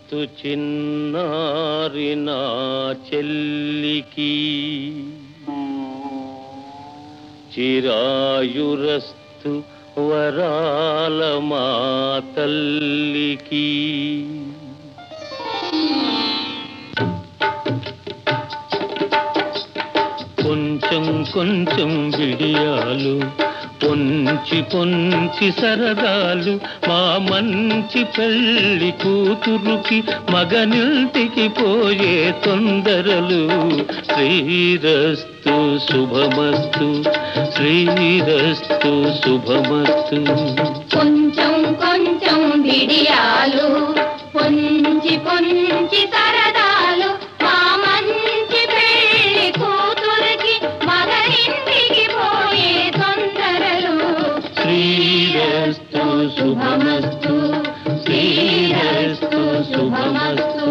చిరస్థు చిన్నారి నా చెల్లికి చిరాయురస్తు వరాల మా తల్లికి కొంచెం కొంచెం విడియాలు పొంచి పొంచి సరదాలు మా మంచి పెళ్లి కూతురుకి మగనింటికి పోయే తొందరలు శ్రీరస్తు శుభమస్తు శ్రీరస్తు శుభమస్తు కొంచెం కొంచెం బిడియాలు పొంచి పొంచి సరదాలు మా మంచి పెళ్లి కూతురికి మగరింటికి పోయే తొందరలు శ్రీరస్తు శుభమస్తు శ్రీరస్తు శుభమస్తు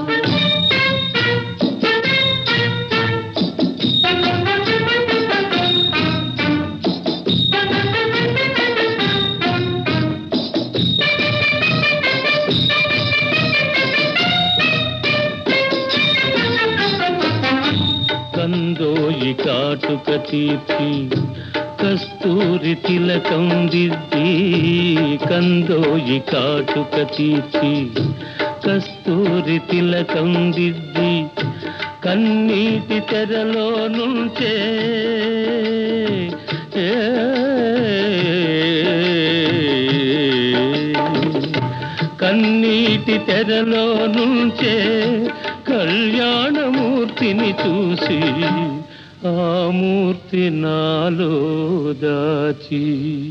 కందోయి కాటుక తీర్చి కస్తూరి తిలకం దిద్ది కందోయి కాటుక తీర్చి కస్తూరి తిలకం దిద్ది కన్నీటి తెరలో నుంచే కన్నీటి తెరలో నుంచే కళ్యాణమూర్తిని చూసి ఆ మూర్తి నాలో దాచి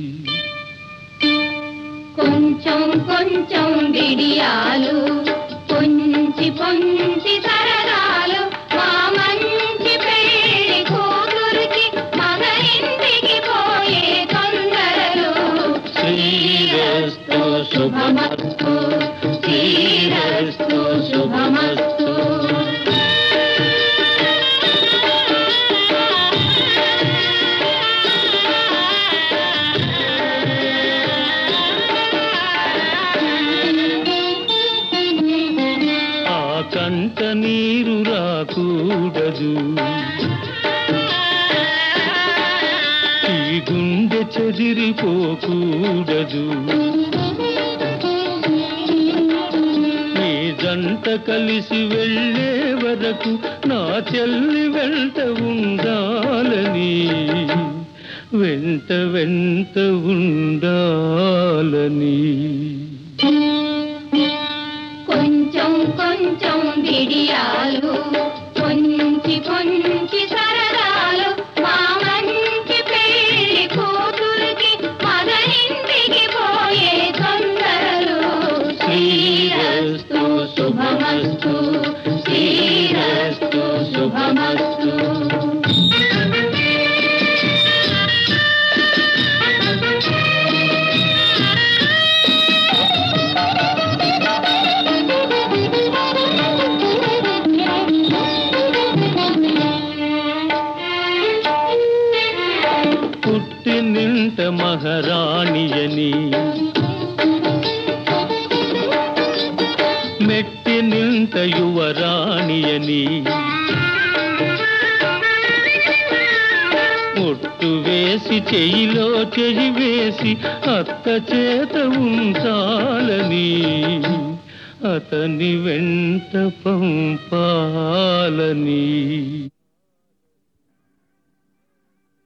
కొంచెం కొంచెం బిడియాలు పొంచి పొంచి సరదాలు మా మంచి పెళ్లి కూతురికి మగరింటికి పోయే తొందరలు శ్రీరస్తు శుభమస్తు శ్రీరస్తు శుభమస్తు ఆ కంట నీరు రాకూడదు ఈ గుండె చెదిరిపోకూడదు నీ జంట కలిసి వెళ్ళే వరకు నా చెల్లి వెంట ఉండాలని వెంట వెంట ఉండాలని కొంచెం కొంచెం బిడియాలు పొంచి పొంచి సరదాలు మా మంచి పెళ్లి కూతురికి మగరింటికి పోయే తొందరలు శ్రీరస్తు శుభమస్తు శ్రీరస్తు శుభమస్తు పుట్టినింట మహారాణియని మెట్టినింట యువరాణియని ఒట్టు వేసి చెయ్యిలో చెయ్యి వేసి అత్త చేత ఉంచాలని అతని వెంట పంపాలని